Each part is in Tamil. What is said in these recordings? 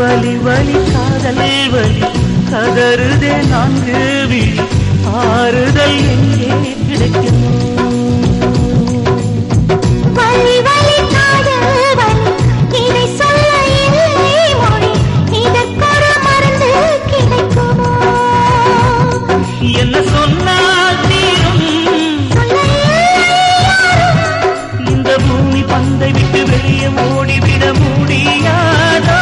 வலி வலி காதல் வலி கதறுதே நான்கு விழி ஆறுதல் எங்கே கிடைக்குமோ வலி வலி காதல் வலி இதை சொல்ல இல்லை மொழி இதற்கொரு மருந்து கிடைக்குமோ என்ன சொன்னால் தீரும் சொல்ல இல்லை யாரும் இந்த பூமி பந்தை விட்டு வெளியே ஓடிவிட முடியாதோ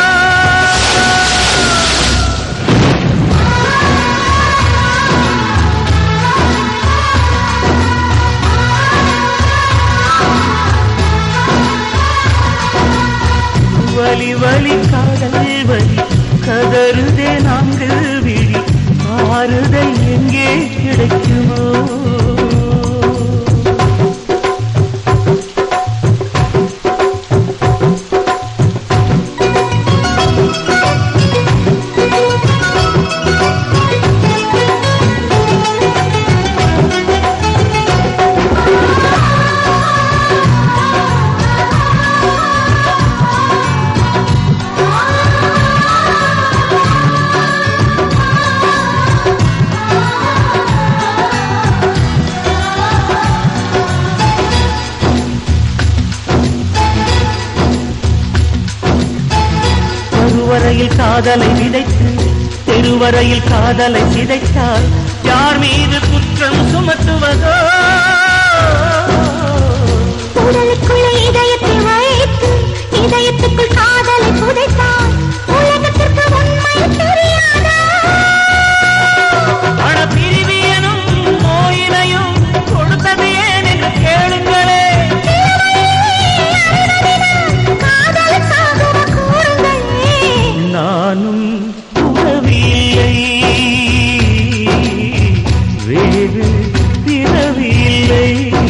வலி வலி காதல் வலி கதறுதே நான்கு விழி ஆறுதல் எங்கே கிடைக்குமோ கருவறையில் காதலை விதைத்து தெருவரையில் காதலை சிதைத்தால் யார் மீது குற்றம் சுமத்துவதோ உடலுக்குள்ளே இதயத்தை வைத்து இதயத்துக்குள் காதலை புதைத்தால் உலகத்திற்கு உண்மை தெரியாதா பண பிரிவியனும் நோயினையும் கொடுத்தது ஏன் என்று கேளுங்களே காதலுக்காக கூறுங்களே நானும் உறவில்லை வேறு பிறவில்லை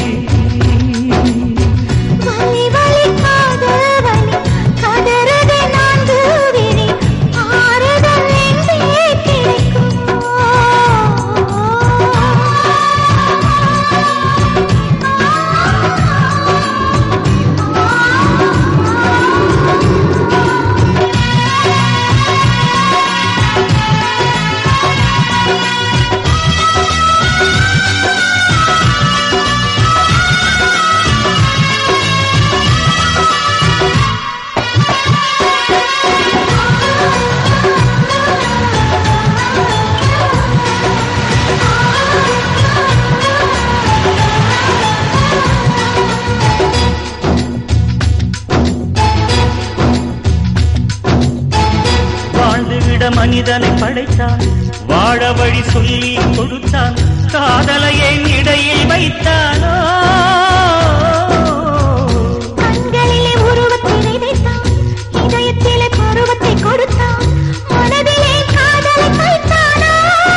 வலி வலி காதல் வலி கதறுதே நான்கு விழி ஆறுதல் எங்கே கிடைக்குமோ வாழ்ந்துவிட மனிதனை படைத்தான் வாழ வழி சொல்லி கொடுத்தான் காதலையை இடையில் வைத்தானோ கண்களிலே உருவத்தை விதைத்தான் இதயத்திலே பருவத்தை கொடுத்தான் மனதிலே காதலை வைத்தானா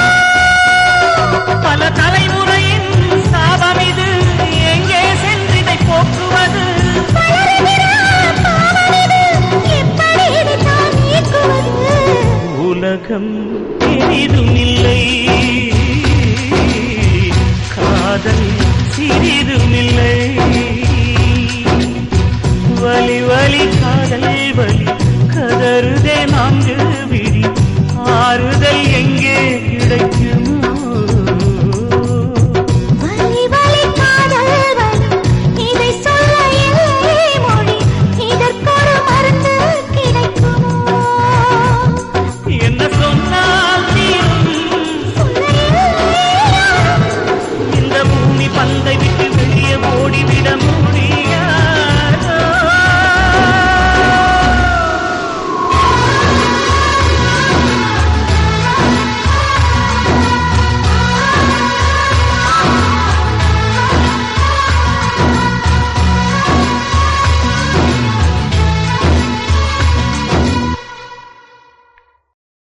பல தலைமுறையின் சாபம் இது எங்கே சென்றிதை போக்குவது வளருகிறான் பாவமிது எப்படி இதைத்தான் நீக்குவது உலகம் பெரிதும் இல்லை காதல் சிறிதும் இல்லை வலி வலி காதல் வலி கதறுதே நான்